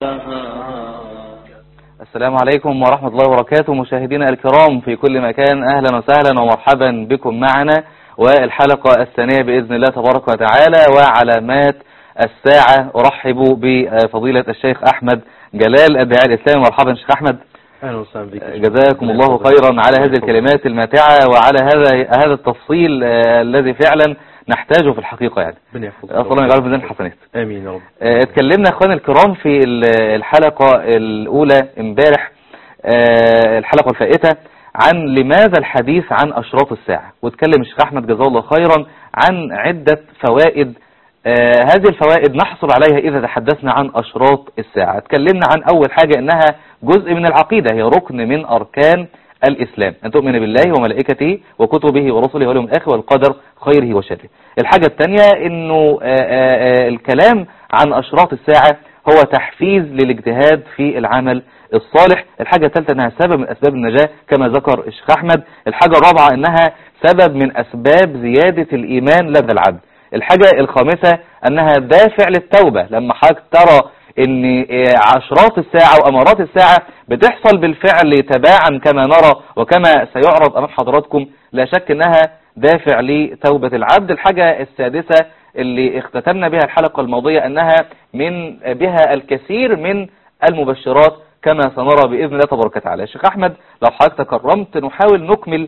السلام عليكم ورحمة الله وبركاته مشاهدينا الكرام في كل مكان أهلا وسهلا ومرحبا بكم معنا والحلقة الثانية بإذن الله تبارك وتعالى وعلامات الساعة أرحب بفضيلة الشيخ أحمد جلال الداعي الإسلامي مرحبا شيخ أحمد اهلا وسهلا بك جزاكم الله خيرا على هذه الكلمات الماتعة وعلى هذا هذا التفصيل آه، الذي فعلا نحتاجه في الحقيقة يعني ربنا يحفظك أصلا الله يجعله في ميزان الحسنات امين يا رب آه، اتكلمنا اخواني الكرام في ال- الحلقة الاولى امبارح آه، الحلقة الفائتة عن لماذا الحديث عن اشراط الساعة واتكلم الشيخ احمد جزاه الله خيرا عن عدة فوائد آه، هذه الفوائد نحصل عليها اذا تحدثنا عن اشراط الساعة اتكلمنا عن اول حاجة انها جزء من العقيدة هي ركن من اركان الإسلام أن تؤمن بالله وملائكته وكتبه ورسله واليوم الآخر والقدر خيره وشره الحاجة الثانية أنه آه، آه، آه، الكلام عن أشراط الساعة هو تحفيز للاجتهاد في العمل الصالح الحاجة الثالثة أنها سبب من أسباب النجاة كما ذكر الشيخ أحمد الحاجة الرابعة أنها سبب من أسباب زيادة الإيمان لدى العبد الحاجة الخامسة أنها دافع للتوبة لما حضرتك ترى ان عشرات الساعة وامارات الساعة بتحصل بالفعل تباعا كما نرى وكما سيعرض امام حضراتكم لا شك انها دافع لتوبة العبد الحاجة السادسة اللي اختتمنا بها الحلقة الماضية انها من بها الكثير من المبشرات كما سنرى بإذن الله تبارك وتعالى شيخ احمد لو حضرتك تكرمت نحاول نكمل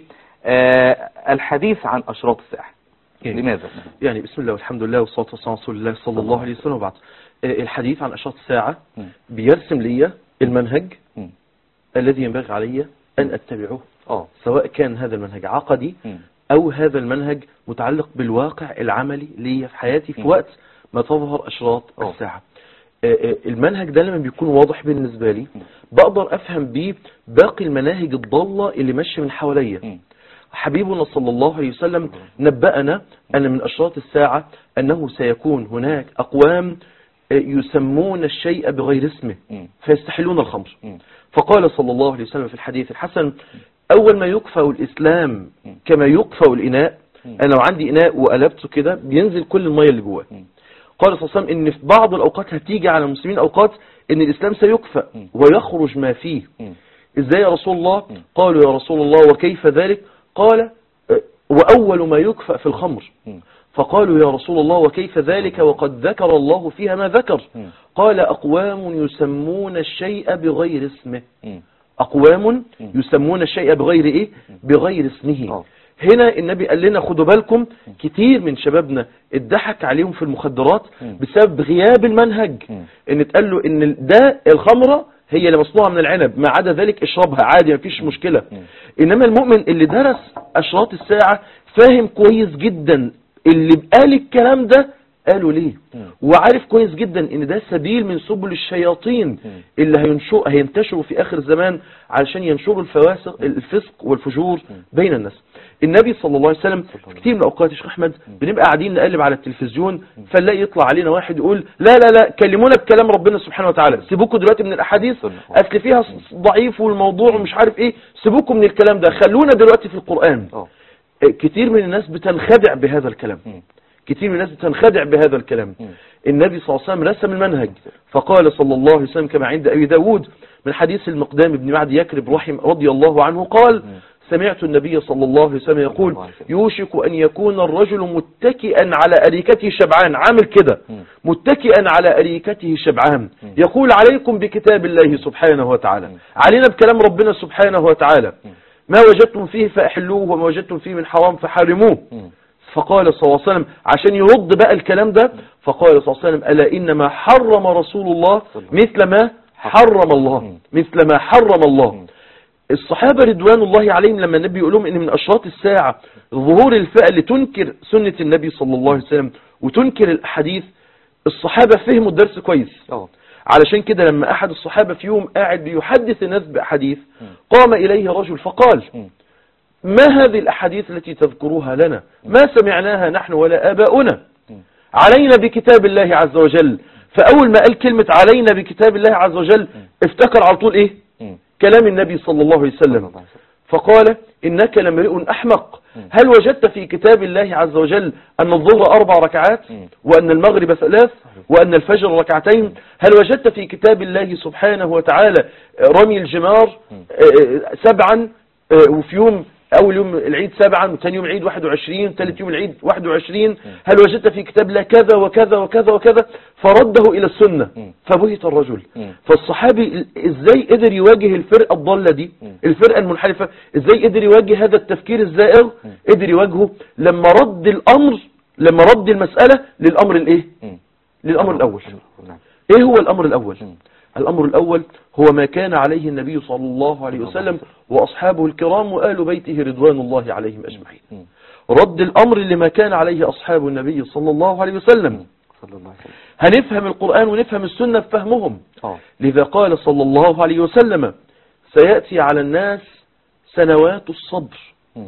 آه، الحديث عن اشراط الساعة يعني, لماذا؟ يعني بسم الله والحمد لله والصلاة والسلام على رسول الله صلى الله عليه وسلم وبعد آه، الحديث عن أشراط الساعة مم. بيرسم لي المنهج مم. الذي ينبغي علي أن أتبعه اه سواء كان هذا المنهج عقدي مم. أو هذا المنهج متعلق بالواقع العملي لي في حياتي في مم. وقت ما تظهر أشراط أوه. الساعة آه، آه، المنهج ده لما بيكون واضح بالنسبة لي مم. بقدر أفهم بيه باقي المناهج الضالة اللي ماشية من حواليا مم. حبيبنا صلى الله عليه وسلم نبأنا أن من أشراط الساعة أنه سيكون هناك أقوام آه، يسمون الشيء بغير اسمه مم. فيستحلون الخمر مم. فقال صلى الله عليه وسلم في الحديث الحسن أول ما يكفأ الإسلام مم. كما يكفأ الإناء مم. أنا لو عندي إناء وقلبته كده بينزل كل المية اللي جواه مم. قال صلى الله عليه وسلم إن في بعض الأوقات هتيجي على المسلمين أوقات إن الإسلام سيكفأ مم. ويخرج ما فيه مم. ازاي يا رسول الله مم. قالوا يا رسول الله وكيف ذلك قال أه، وأول ما يكفأ في الخمر مم. فقالوا يا رسول الله وكيف ذلك وقد ذكر الله فيها ما ذكر مم. قال أقوام يسمون الشيء بغير اسمه مم. أقوام يسمون الشيء بغير إيه بغير اسمه آه. هنا النبي قال لنا خدوا بالكم كتير من شبابنا اتضحك عليهم في المخدرات مم. بسبب غياب المنهج مم. ان اتقال له ان ده الخمرة هي اللي مصنوعة من العنب ما عدا ذلك اشربها عادي مفيش مشكلة مم. انما المؤمن اللي درس اشراط الساعة فاهم كويس جدا اللي قال الكلام ده قالوا ليه مم. وعارف كويس جدا ان ده سبيل من سبل الشياطين اللي هينشو هينتشروا في اخر الزمان علشان ينشروا الفواسق الفسق والفجور بين الناس النبي صلى الله عليه وسلم في كتير من الاوقات يا شيخ احمد بنبقى قاعدين نقلب على التلفزيون فنلاقي يطلع علينا واحد يقول لا لا لا كلمونا بكلام ربنا سبحانه وتعالى سيبوكوا دلوقتي من الاحاديث اصل فيها ضعيف والموضوع ومش عارف ايه سيبوكوا من الكلام ده خلونا دلوقتي في القرآن اه كتير من الناس بتنخدع بهذا الكلام مم. كتير من الناس بتنخدع بهذا الكلام مم. النبي صلى الله عليه وسلم رسم المنهج فقال صلى الله عليه وسلم كما عند أبي داود من حديث المقدام بن معد يكرب رحم رضي الله عنه قال سمعت النبي صلى الله عليه وسلم يقول يوشك أن يكون الرجل متكئا على أريكته شبعان عامل كده متكئا على أريكته شبعان يقول عليكم بكتاب الله سبحانه وتعالى علينا بكلام ربنا سبحانه وتعالى ما وجدتم فيه فأحلوه وما وجدتم فيه من حرام فحرموه مم. فقال صلى الله عليه وسلم عشان يرد بقى الكلام ده فقال صلى الله عليه وسلم ألا إنما حرم رسول الله مثل ما حرم الله مثل ما حرم الله الصحابة رضوان الله عليهم لما النبي يقول لهم ان من اشراط الساعة ظهور الفئة اللي تنكر سنة النبي صلى الله عليه وسلم وتنكر الاحاديث الصحابة فهموا الدرس كويس اه علشان كده لما احد الصحابة في يوم قاعد بيحدث الناس باحاديث قام اليه رجل فقال مم. ما هذه الاحاديث التي تذكروها لنا ما سمعناها نحن ولا اباؤنا علينا بكتاب الله عز وجل فاول ما قال كلمة علينا بكتاب الله عز وجل افتكر على طول ايه مم. كلام النبي صلى الله عليه وسلم فقال إنك لامرئ أحمق هل وجدت في كتاب الله عز وجل أن الظهر أربع ركعات مم. وأن المغرب ثلاث وأن الفجر ركعتين هل وجدت في كتاب الله سبحانه وتعالى رمي الجمار آه، سبعا آه، وفي يوم أول يوم العيد سبعا وثاني يوم العيد 21 ثالث يوم العيد 21 هل وجدت في كتاب الله كذا وكذا وكذا وكذا فرده إلى السنة مم. فبهت الرجل مم. فالصحابي ازاي قدر يواجه الفرقة الضالة دي الفرقة المنحرفة ازاي قدر يواجه هذا التفكير الزائغ قدر يواجهه لما رد الامر لما رد المسألة للامر الايه مم. للامر الاول نعم ايه هو الامر الاول مم. الامر الاول هو ما كان عليه النبي صلى الله عليه وسلم واصحابه الكرام وآل بيته رضوان الله عليهم اجمعين مم. رد الامر لما كان عليه اصحاب النبي صلى الله عليه وسلم صلى الله عليه وسلم هنفهم القرآن ونفهم السنة بفهمهم اه لذا قال صلى الله عليه وسلم سيأتي على الناس سنوات الصبر مم.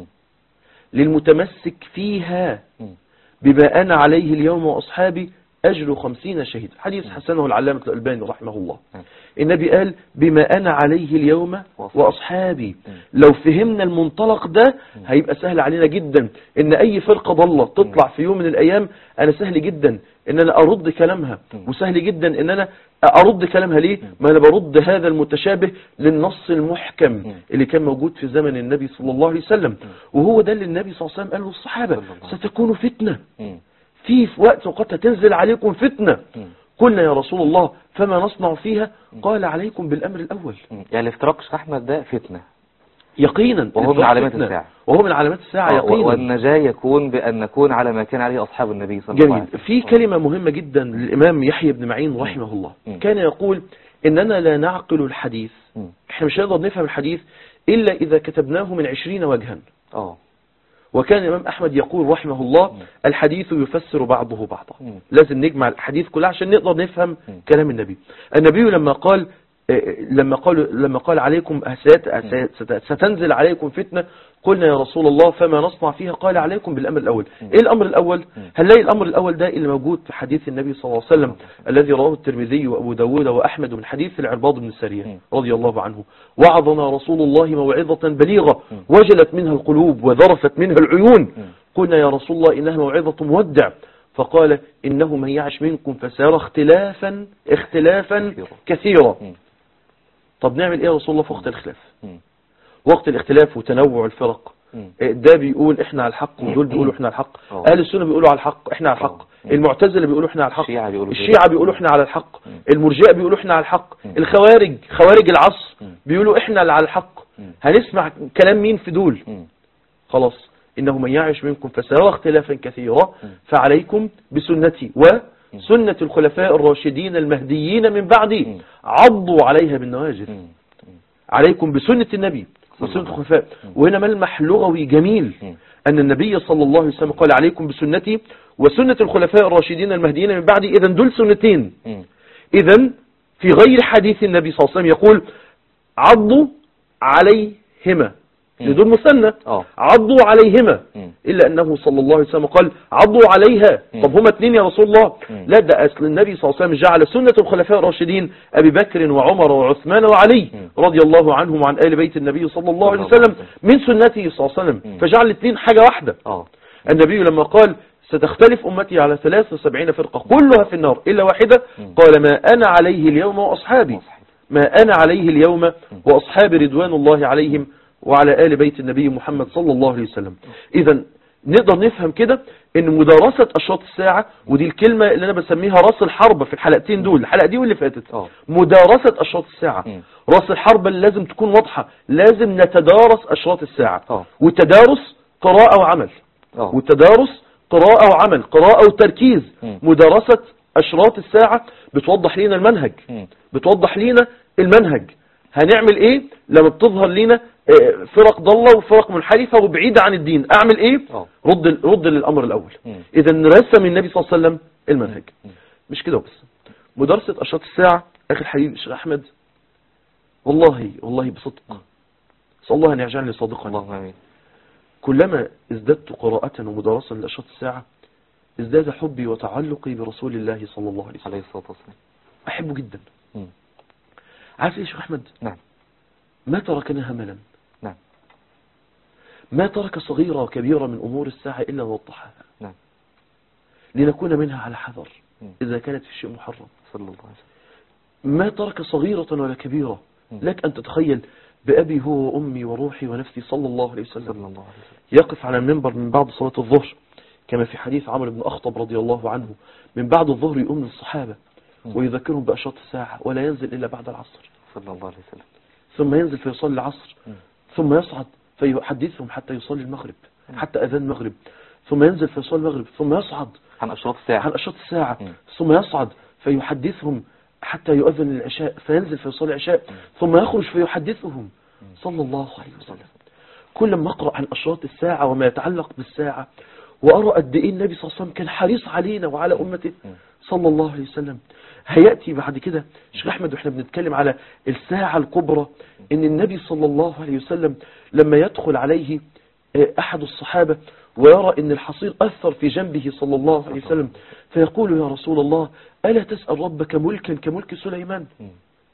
للمتمسك فيها مم. بما أنا عليه اليوم وأصحابي أجر خمسين شهيد حديث حسنه العلامة الألباني رحمه الله نعم. النبي قال بما أنا عليه اليوم وأصحابي. وأصحابي لو فهمنا المنطلق ده هيبقى سهل علينا جدا إن أي فرقة ضالة تطلع في يوم من الأيام أنا سهل جدا إن أنا أرد كلامها وسهل جدا إن أنا أرد كلامها ليه ما أنا برد هذا المتشابه للنص المحكم اللي كان موجود في زمن النبي صلى الله عليه وسلم وهو ده اللي النبي صلى الله عليه وسلم قاله للصحابة صلى الله عليه وسلم. ستكون فتنة مم. في في وقت وقد تنزل عليكم فتنة مم. قلنا يا رسول الله فما نصنع فيها قال عليكم بالأمر الأول مم. يعني الافتراق شيخ احمد ده فتنة يقينا وهو من الإطلاق علامات فتنة. الساعة. وهو من علامات الساعة آه، و- يقينا والنجاة يكون بأن نكون على ما كان عليه أصحاب النبي صلى الله عليه جميل وسلم في كلمة مهمة جدا للإمام يحيى بن معين رحمه الله مم. كان يقول إننا لا نعقل الحديث مم. احنا مش هنقدر نفهم الحديث إلا إذا كتبناه من عشرين وجها اه وكان الإمام أحمد يقول رحمه الله الحديث يفسر بعضه بعضا مم. لازم نجمع الحديث كلها عشان نقدر نفهم مم. كلام النبي النبي لما قال آه، لما قال لما قال عليكم ست- ست- ستنزل عليكم فتنة قلنا يا رسول الله فما نصنع فيها قال عليكم بالأمر الأول ايه الأمر الأول هنلاقي الأمر الأول ده اللي موجود في حديث النبي صلى الله عليه وسلم الذي رواه الترمذي وأبو داود وأحمد من حديث العرباض بن السرية رضي الله عنه وعظنا رسول الله موعظة بليغة وجلت منها القلوب وذرفت منها العيون قلنا يا رسول الله إنها موعظة مودع فقال إنه من يعش منكم فسيرى اختلافا اختلافا كثيرا. كثيرا مم. طب نعمل ايه يا رسول الله في وقت الاختلاف مم. وقت الاختلاف وتنوع الفرق مم. ده بيقول احنا على الحق ودول بيقولوا احنا على الحق أوه. اهل السنه بيقولوا على الحق احنا على الحق مم. المعتزله بيقولوا احنا على الحق الشيعة بيقولوا كده. الشيعة بيقولوا احنا على الحق مم. المرجئه بيقولوا احنا على الحق مم. الخوارج خوارج العصر مم. بيقولوا احنا اللي على الحق مم. هنسمع كلام مين في دول مم. خلاص إنه من يعش منكم فسيرى اختلافا كثيرا مم. فعليكم بسنتي وسنة الخلفاء الراشدين المهديين من بعدي مم. عضوا عليها بالنواجذ مم. عليكم بسنة النبي صلى وسنة الله الخلفاء وهنا ملمح لغوي جميل مم. أن النبي صلى الله عليه وسلم قال عليكم بسنتي وسنة الخلفاء الراشدين المهديين من بعدي إذا دول سنتين مم. إذا في غير حديث النبي صلى الله عليه وسلم يقول عضوا عليهما مم. لدول مثنى اه عضوا عليهما مم. إلا أنه صلى الله عليه وسلم قال عضوا عليها مم. طب هما اتنين يا رسول الله مم. لا ده أصل النبي صلى الله عليه وسلم جعل سنة الخلفاء الراشدين أبي بكر وعمر وعثمان وعلي مم. رضي الله عنهم وعن آل بيت النبي صلى الله عليه صلى الله وسلم عليه من سنته صلى الله عليه وسلم مم. فجعل الاثنين حاجة واحدة اه النبي لما قال ستختلف أمتي على 73 فرقة كلها في النار إلا واحدة مم. قال ما أنا عليه اليوم وأصحابي وصحيح. ما أنا عليه اليوم وأصحابي رضوان الله عليهم وعلى آل بيت النبي محمد صلى الله عليه وسلم إذا نقدر نفهم كده ان مدارسة أشراط الساعة ودي الكلمة اللي أنا بسميها راس الحرب في الحلقتين دول الحلقة دي واللي فاتت اه مدارسة أشراط الساعة مم. راس الحرب اللي لازم تكون واضحة لازم نتدارس أشراط الساعة اه والتدارس قراءة وعمل اه والتدارس قراءة وعمل قراءة وتركيز مم. مدارسة أشراط الساعة بتوضح لنا المنهج مم. بتوضح لنا المنهج هنعمل ايه لما بتظهر لنا آه، فرق ضالة وفرق منحرفة وبعيدة عن الدين اعمل ايه اه رد رد للامر الاول مم. اذا رسم النبي صلى الله عليه وسلم المنهج مم. مش كده بس مدارسة اشراط الساعة اخي الحبيب الشيخ احمد والله والله بصدق صلى الله ان يجعلني صادقا اللهم امين كلما ازددت قراءة ومدارسة لأشراط الساعة ازداد حبي وتعلقي برسول الله صلى الله عليه وسلم عليه الصلاة والسلام أحبه جدا مم. عارف ايه يا شيخ أحمد نعم ما تركنا هملا نعم ما ترك صغيرة وكبيرة من أمور الساعة إلا وضحها نعم لنكون منها على حذر مم. إذا كانت في شيء محرم صلى الله عليه وسلم ما ترك صغيرة ولا كبيرة مم. لك أن تتخيل بأبي هو وأمي وروحي ونفسي صلى الله عليه صلى وسلم الله عليه وسلم يقف على المنبر من بعد صلاة الظهر كما في حديث عمرو بن أخطب رضي الله عنه من بعد الظهر يؤمن الصحابة مم. ويذكرهم بأشراط الساعة ولا ينزل إلا بعد العصر صلى الله عليه وسلم ثم ينزل فيصلي العصر مم. ثم يصعد فيحدثهم حتى يصلي المغرب مم. حتى أذان المغرب ثم ينزل فيصلي المغرب ثم يصعد عن أشراط الساعة عن أشراط الساعة مم. ثم يصعد فيحدثهم حتى يؤذن العشاء فينزل فيصلي العشاء ثم يخرج فيحدثهم صلى الله عليه وسلم كل ما أقرأ عن أشراط الساعة وما يتعلق بالساعة وأرى قد إيه النبي صلى الله عليه وسلم كان حريص علينا وعلى أمته صلى الله عليه وسلم هيأتي بعد كده شيخ أحمد وإحنا بنتكلم على الساعة الكبرى إن النبي صلى الله عليه وسلم لما يدخل عليه آه، أحد الصحابة ويرى إن الحصير أثر في جنبه صلى الله عليه وسلم فيقول يا رسول الله ألا تسأل ربك ملكا كملك سليمان مم.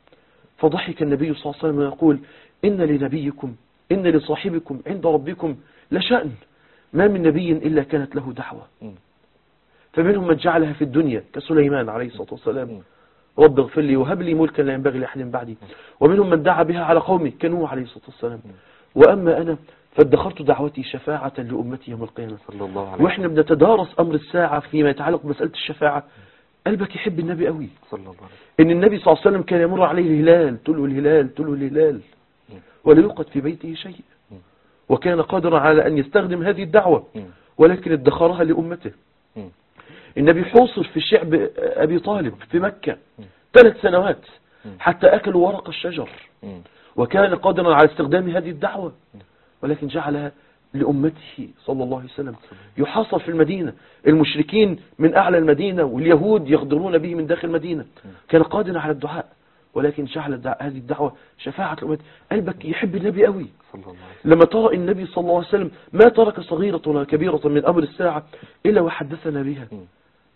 فضحك النبي صلى الله عليه وسلم ويقول إن لنبيكم إن لصاحبكم عند ربكم لشأن ما من نبي إلا كانت له دعوة مم. فمنهم من جعلها في الدنيا كسليمان عليه الصلاة والسلام مم. رب اغفر لي وهب لي ملكا لا ينبغي لأحد من بعدي ومنهم من دعا بها على قومه كنوح عليه الصلاة والسلام وأما أنا فادخرت دعوتي شفاعة لأمتي يوم القيامة صلى الله عليه وإحنا بنتدارس أمر الساعة فيما يتعلق بمسألة الشفاعة قلبك يحب النبي قوي صلى الله عليه وسلم ان النبي صلى الله عليه وسلم كان يمر عليه الهلال تلو الهلال تلو الهلال مم. ولا يوقد في بيته شيء مم. وكان قادرا على أن يستخدم هذه الدعوة مم. ولكن ادخرها لأمته مم. النبي حوصر في شعب أبي طالب في مكة مم. ثلاث سنوات مم. حتى أكلوا ورق الشجر مم. وكان قادرا على استخدام هذه الدعوة ولكن جعلها لأمته صلى الله عليه وسلم يحاصر في المدينة المشركين من أعلى المدينة واليهود يغدرون به من داخل المدينة كان قادرا على الدعاء ولكن جعل الدع- هذه الدعوة شفاعة الأمة قلبك يحب النبي قوي صلى الله عليه وسلم لما ترى النبي صلى الله عليه وسلم ما ترك صغيرة ولا كبيرة من أمر الساعة إلا وحدثنا بها مم.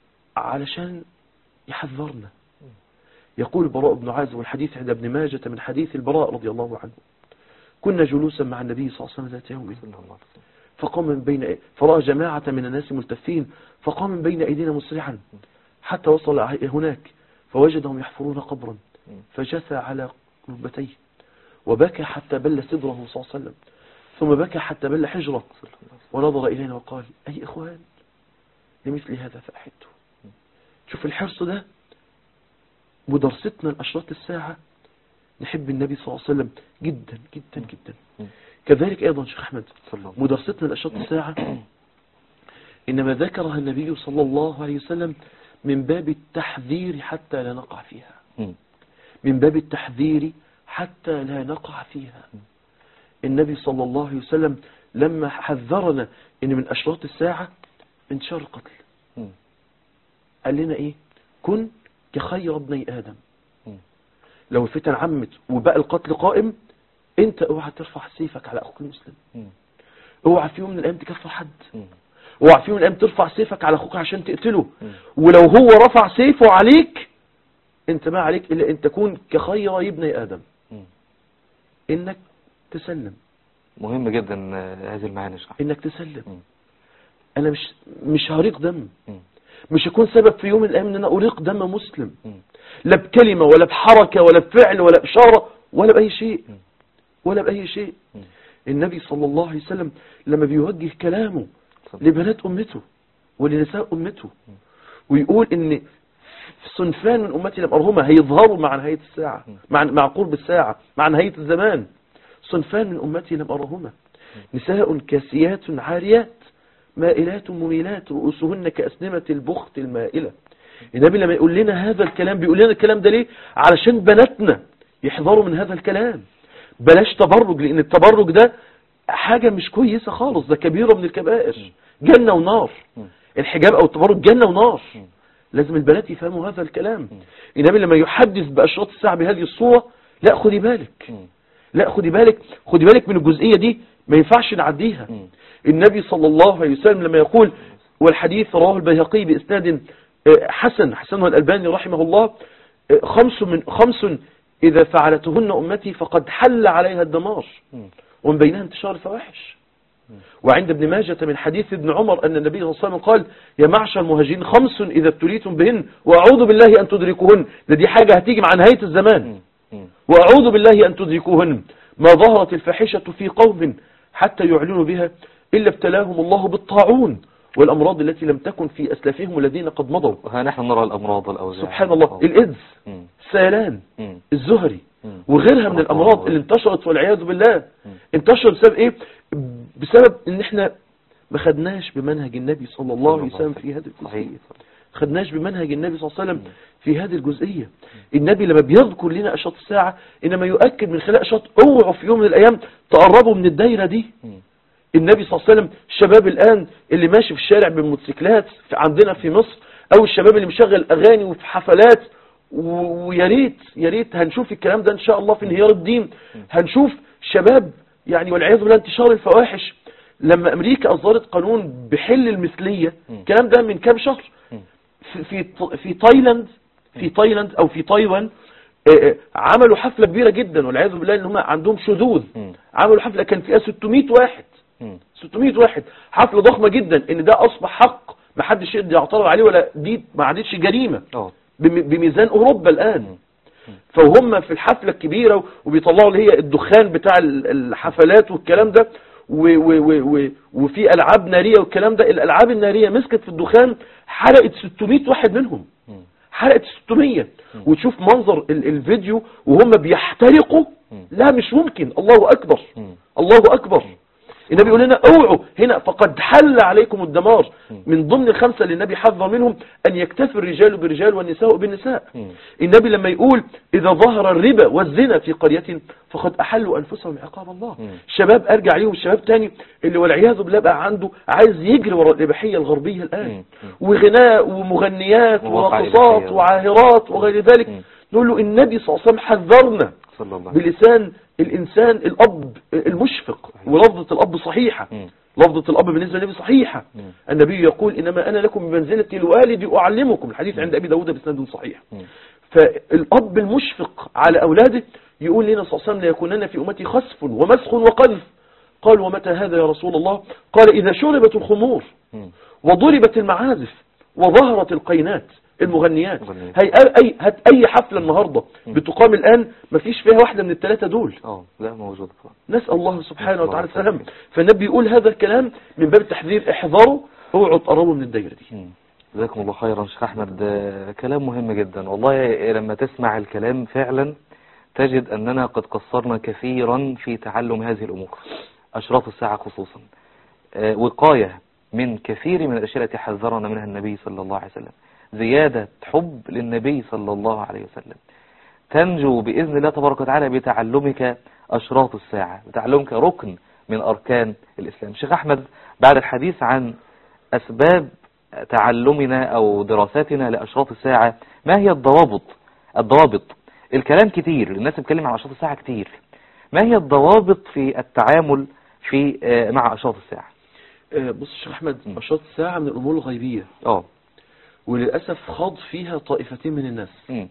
علشان يحذرنا يقول البراء بن عازب والحديث عند ابن ماجة من حديث البراء رضي الله عنه كنا جلوسا مع النبي صلى الله عليه وسلم ذات يوم صلى الله عليه وسلم فقام من بين فرأى جماعة من الناس ملتفين فقام من بين أيدينا مسرعا حتى وصل هناك فوجدهم يحفرون قبرا فجثى على ركبتيه وبكى حتى بل صدره صلى الله عليه وسلم ثم بكى حتى بل حجره ونظر إلينا وقال أي إخوان لمثل هذا فأحدته شوف الحرص ده مدرستنا لأشراط الساعة نحب النبي صلى الله عليه وسلم جدا جدا جدا كذلك أيضا شيخ أحمد صلى الله مدرستنا لأشراط الساعة إنما ذكرها النبي صلى الله عليه وسلم من باب التحذير حتى لا نقع فيها مم. من باب التحذير حتى لا نقع فيها النبي صلى الله عليه وسلم لما حذرنا ان من اشراط الساعة انتشار القتل مم. قال لنا ايه كن كخير ابني ادم مم. لو الفتن عمت وبقى القتل قائم انت اوعى ترفع سيفك على اخوك المسلم مم. اوعى في يوم من الايام تكفر حد مم. اوعى في يوم من الايام ترفع سيفك على اخوك عشان تقتله مم. ولو هو رفع سيفه عليك انت ما عليك الا ان تكون كخير ابني ادم مم. انك تسلم مهم جدا آه، هذه المعاني يا شيخ أحمد. انك تسلم مم. انا مش مش هريق دم مم. مش هكون سبب في يوم من الايام ان انا اريق دم مسلم مم. لا بكلمة ولا بحركة ولا بفعل ولا بإشارة ولا بأي شيء مم. ولا بأي شيء مم. النبي صلى الله عليه وسلم لما بيوجه كلامه صلى- لبنات أمته ولنساء أمته ويقول إن صنفان من أمتي لم أرهما هيظهروا مع نهاية الساعة مع مع قرب الساعة مع نهاية الزمان صنفان من أمتي لم أرهما نساء كاسيات عاريات مائلات مميلات رؤوسهن كأسنمة البخت المائلة النبي لما يقول لنا هذا الكلام بيقول لنا الكلام ده ليه علشان بناتنا يحذروا من هذا الكلام بلاش تبرج لأن التبرج ده حاجة مش كويسة خالص ده كبيرة من الكبائر جنة ونار الحجاب أو التبرج جنة ونار لازم البنات يفهموا هذا الكلام النبي لما يحدث بأشراط الساعة بهذه الصورة لا خدي بالك مم. لا خدي بالك خدي بالك من الجزئية دي ما ينفعش نعديها مم. النبي صلى الله عليه وسلم لما يقول والحديث رواه البيهقي بإسناد آه، حسن حسنه الألباني رحمه الله آه، خمس من خمس إذا فعلتهن أمتي فقد حل عليها الدمار مم. ومن بينها انتشار الفواحش وعند ابن ماجة من حديث ابن عمر أن النبي صلى الله عليه وسلم قال يا معشر المهاجرين خمس إذا ابتليتم بهن وأعوذ بالله أن تدركوهن ده دي حاجة هتيجي مع نهاية الزمان مم. مم. وأعوذ بالله أن تدركوهن ما ظهرت الفاحشة في قوم حتى يعلنوا بها إلا ابتلاهم الله بالطاعون والأمراض التي لم تكن في أسلافهم الذين قد مضوا وها نحن نرى الأمراض والأوجاع سبحان الله آه. الإيدز مم. السيلان مم. الزهري مم. وغيرها من الأمراض اللي انتشرت والعياذ بالله انتشر بسبب إيه بسبب إن إحنا ما خدناش بمنهج النبي صلى الله عليه وسلم في هذه صحيح الجزئية خدناش بمنهج النبي صلى الله عليه وسلم في هذه الجزئية النبي لما بيذكر لنا أشراط الساعة إنما يؤكد من خلال أشراط اوعوا في يوم من الأيام تقربوا من الدايرة دي مم. النبي صلى الله عليه وسلم الشباب الآن اللي ماشي في الشارع بالموتوسيكلات في عندنا في مصر أو الشباب اللي مشغل أغاني وفي حفلات و- ويا ريت يا ريت هنشوف الكلام ده إن شاء الله في انهيار الدين هنشوف شباب يعني والعياذ بالله انتشار الفواحش لما أمريكا أصدرت قانون بحل المثلية الكلام ده من كام شهر في في في تايلاند في تايلاند او في تايوان آه، آه، عملوا حفلة كبيرة جدا والعياذ بالله ان هم عندهم شذوذ مم. عملوا حفلة كان فيها 600 واحد مم. 600 واحد حفلة ضخمة جدا ان ده اصبح حق ما حدش يقدر يعترض عليه ولا دي ما عادتش جريمة اه بم- بميزان اوروبا الان فهم في الحفلة الكبيرة وبيطلعوا اللي هي الدخان بتاع ال- الحفلات والكلام ده و و و و وفي العاب نارية والكلام ده الالعاب النارية مسكت في الدخان حرقت 600 واحد منهم مم. حرقت 600 وتشوف منظر ال- الفيديو وهم بيحترقوا لا مش ممكن الله اكبر مم. الله اكبر النبي يقول لنا اوعوا هنا فقد حل عليكم الدمار من ضمن الخمسة اللي النبي حذر منهم ان يكتفي الرجال بالرجال والنساء بالنساء مم. النبي لما يقول اذا ظهر الربا والزنا في قرية فقد احلوا انفسهم عقاب الله مم. شباب ارجع ليهم الشباب تاني اللي والعياذ بالله بقى عنده عايز يجري ورا الاباحية الغربية الان مم. وغناء ومغنيات مواقع وراقصات إباحية. وعاهرات وغير ذلك مم. نقول له النبي صلى الله عليه وسلم حذرنا صلى الله عليه وسلم بلسان الإنسان الأب المشفق ولفظة الأب صحيحة مم. لفظة الأب بالنسبة للنبي صحيحة مم. النبي يقول إنما أنا لكم بمنزلة الوالد أعلمكم الحديث عند أبي داود بسند صحيح مم. فالأب المشفق على أولاده يقول لنا صلى الله عليه وسلم ليكونن في أمتي خسف ومسخ وقذف قال ومتى هذا يا رسول الله قال إذا شربت الخمور مم. وضربت المعازف وظهرت القينات المغنيات مغنيات. هي أي هات أي حفلة النهاردة بتقام الآن مفيش فيها واحدة من الثلاثة دول اه لا موجود طبعا نسأل الله سبحانه نسأل وتعالى الله السلام فالنبي يقول هذا الكلام من باب التحذير احذروا اوعوا تقربوا من الدايرة دي مم. جزاكم الله خيرا شيخ احمد آه، كلام مهم جدا والله لما تسمع الكلام فعلا تجد اننا قد قصرنا كثيرا في تعلم هذه الامور اشراط الساعة خصوصا آه، وقاية من كثير من الاشياء التي حذرنا منها النبي صلى الله عليه وسلم زيادة حب للنبي صلى الله عليه وسلم تنجو بإذن الله تبارك وتعالى بتعلمك أشراط الساعة بتعلمك ركن من أركان الإسلام شيخ أحمد بعد الحديث عن أسباب تعلمنا أو دراساتنا لأشراط الساعة ما هي الضوابط الضوابط الكلام كتير الناس بتتكلم عن أشراط الساعة كتير ما هي الضوابط في التعامل في آه، مع أشراط الساعة آه، بص يا شيخ احمد اشراط الساعة من الامور الغيبية اه وللأسف خاض فيها طائفتين من الناس مم.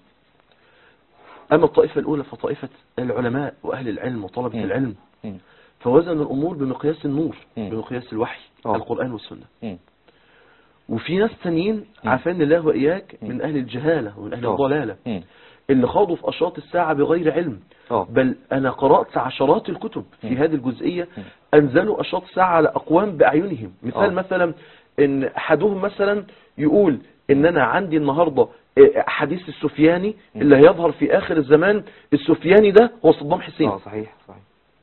اما الطائفة الاولى فطائفة العلماء واهل العلم وطلبة مم. العلم مم. فوزنوا الامور بمقياس النور مم. بمقياس الوحي آه. القرآن والسنة مم. وفي ناس تانيين عافاني الله وإياك من أهل الجهالة ومن أهل آه. الضلالة مم. اللي خاضوا في أشراط الساعة بغير علم اه بل أنا قرأت عشرات الكتب في هذه الجزئية أنزلوا أشراط الساعة على أقوام بأعينهم مثال آه. مثلا إن أحدهم مثلا يقول إن أنا عندي النهاردة آه، حديث السفياني اللي هيظهر في آخر الزمان السفياني ده هو صدام حسين اه صحيح صحيح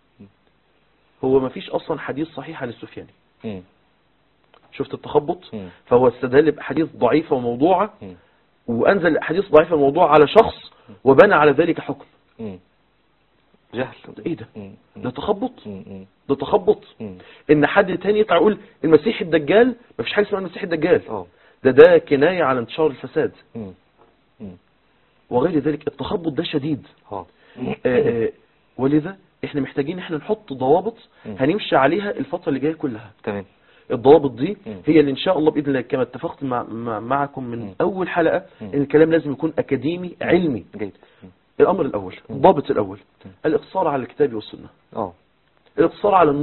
هو ما فيش أصلا حديث صحيح عن السفياني مم. شفت التخبط مم. فهو استدل بأحاديث ضعيفة وموضوعة مم. وأنزل أحاديث ضعيفة وموضوعة على شخص وبنى على ذلك حكم مم. جهل ايه ده مم. ده تخبط مم. مم. ده تخبط مم. ان حد تاني يطلع يقول المسيح الدجال مفيش حاجه اسمها المسيح الدجال اه ده ده كنايه على انتشار الفساد مم. مم. وغير ذلك التخبط ده شديد اه آه، آه، ولذا احنا محتاجين احنا نحط ضوابط مم. هنمشي عليها الفتره اللي جايه كلها تمام الضوابط دي مم. هي اللي ان شاء الله باذن الله كما اتفقت مع مع- معكم من مم. اول حلقه مم. ان الكلام لازم يكون اكاديمي علمي جيد مم. الامر الاول الضابط الاول مم. الاقتصار على الكتاب والسنه اه الاقتصار على النور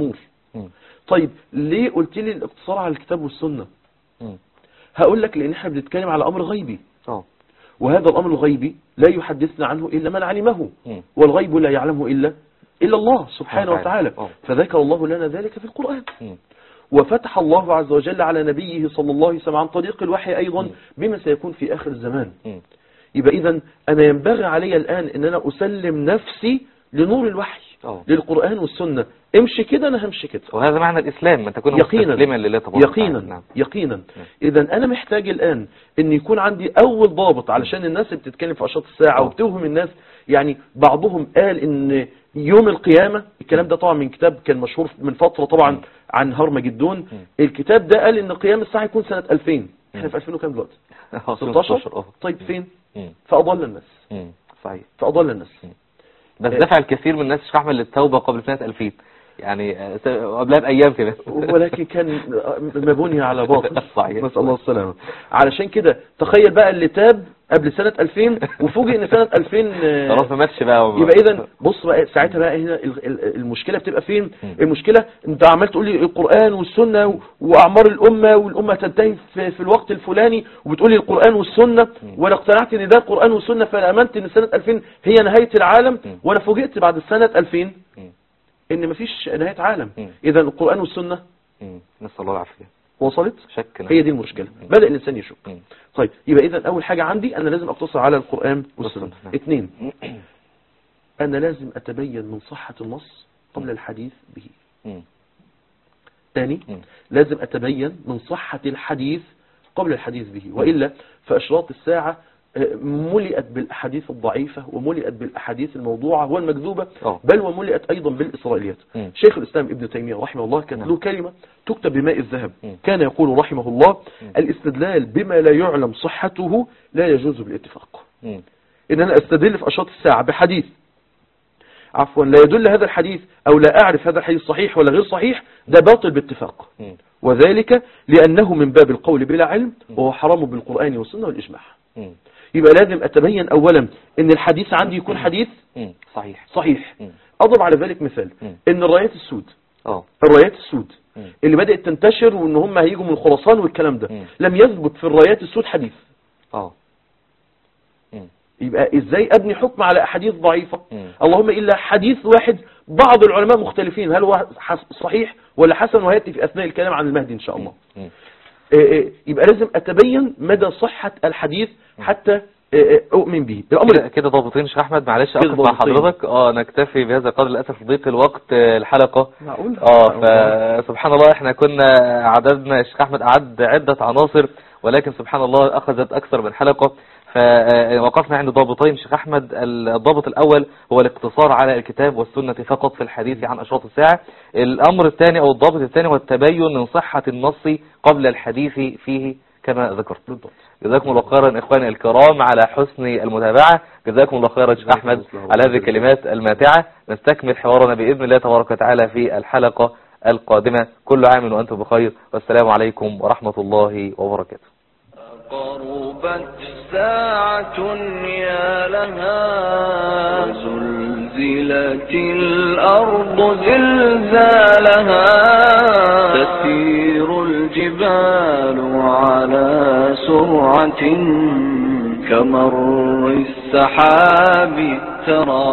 مم. طيب ليه قلت لي الاقتصار على الكتاب والسنة مم. هقول لك لان احنا بنتكلم على امر غيبي اه وهذا الامر الغيبي لا يحدثنا عنه الا من علمه مم. والغيب لا يعلمه الا الا الله سبحانه وتعالى. وتعالى آه. فذكر الله لنا ذلك في القرآن مم. وفتح الله عز وجل على نبيه صلى الله عليه وسلم عن طريق الوحي أيضا مم. بما سيكون في آخر الزمان مم. يبقى إذا أنا ينبغي علي الآن أن أنا أسلم نفسي لنور الوحي اه للقرآن والسنة امشي كده أنا همشي كده وهذا معنى الإسلام أن تكون يقينا مستسلما لله تبارك وتعالى. يقينا نعم يقينا اذا انا محتاج الان ان يكون عندي اول ضابط علشان الناس اللي بتتكلم في اشراط الساعه آه. وبتوهم الناس يعني بعضهم قال ان يوم القيامه الكلام ده طبعا من كتاب كان مشهور من فتره طبعا عن هرمجدون الكتاب ده قال ان قيام الساعه يكون سنه 2000 احنا في 2000 وكام دلوقتي آه، 16 اه طيب فين مم. فاضل الناس مم. صحيح فاضل الناس بس دفع الكثير من الناس شيخ احمد للتوبه قبل سنه 2000 يعني آه، س- قبلها بايام كده ولكن كان مبني على باطل صحيح. نسأل الله السلامة علشان كده تخيل بقى اللي تاب قبل سنة 2000 وفوجئ ان سنة 2000 آه، خلاص ما ماتش بقى يبقى اذا بص بقى ساعتها بقى هنا ال- ال- المشكلة بتبقى فين المشكلة انت عمال تقول لي القرآن والسنة و- واعمار الامة والامة تنتهي في, في الوقت الفلاني وبتقول لي القرآن والسنة وانا اقتنعت ان ده القرآن والسنة فانا امنت ان سنة 2000 هي نهاية العالم وانا فوجئت بعد سنة 2000 ان مفيش نهاية عالم مم. اذا القرآن والسنة مم. نسال الله العافيه وصلت شك نعم. هي دي المشكلة بدأ الإنسان يشك مم. طيب يبقى إذا أول حاجة عندي أنا لازم أقتصر على القرآن والسنة والسنة، نعم. اثنين أنا لازم أتبين من صحة النص قبل الحديث به مم. ثاني مم. لازم أتبين من صحة الحديث قبل الحديث به وإلا فأشراط الساعة آه، ملئت بالأحاديث الضعيفة وملئت بالأحاديث الموضوعة والمكذوبة أوه. بل وملئت أيضا بالإسرائيليات مم. شيخ الإسلام ابن تيمية رحمه الله كانت نعم. له كلمة تكتب بماء الذهب مم. كان يقول رحمه الله الاستدلال بما لا يعلم صحته لا يجوز بالاتفاق مم. إن أنا أستدل في أشراط الساعة بحديث عفوا لا يدل هذا الحديث أو لا أعرف هذا الحديث صحيح ولا غير صحيح ده باطل باتفاق مم. وذلك لأنه من باب القول بلا علم وهو حرام بالقرآن والسنة والإجماع مم. يبقى لازم أتبين أولا أن الحديث عندي يكون حديث مم. صحيح صحيح مم. أضرب على ذلك مثال مم. أن الرايات السود اه الرايات السود مم. اللي بدأت تنتشر وأن هم هيجوا من خراسان والكلام ده مم. لم يثبت في الرايات السود حديث اه مم. يبقى ازاي ابني حكم على احاديث ضعيفة مم. اللهم الا حديث واحد بعض العلماء مختلفين هل هو حس- صحيح ولا حسن وهياتي في اثناء الكلام عن المهدي ان شاء الله مم. إيه إيه، يبقى لازم اتبين مدى صحة الحديث حتى إيه إيه، اؤمن به الامر كده كده ضابطين شيخ احمد معلش كده اقف مع ضابطين. حضرتك اه نكتفي بهذا القدر للاسف ضيق الوقت آه، الحلقه معقول اه فسبحان الله احنا كنا عددنا الشيخ احمد اعد عدة عناصر ولكن سبحان الله اخذت اكثر من حلقة فوقفنا عند ضابطين شيخ احمد الضابط الاول هو الاقتصار على الكتاب والسنة فقط في الحديث عن اشراط الساعة الامر الثاني او الضابط الثاني هو التبين من صحة النص قبل الحديث فيه كما ذكرت جزاكم الله خيرا اخواني الكرام على حسن المتابعة جزاكم الله خيرا شيخ احمد على هذه الكلمات الماتعة نستكمل حوارنا باذن الله تبارك وتعالى في الحلقة القادمة كل عام وأنتم بخير والسلام عليكم ورحمة الله وبركاته قربت ساعة يا لها زلزلت الأرض زلزالها تسير الجبال على سرعة كمر السحاب ترى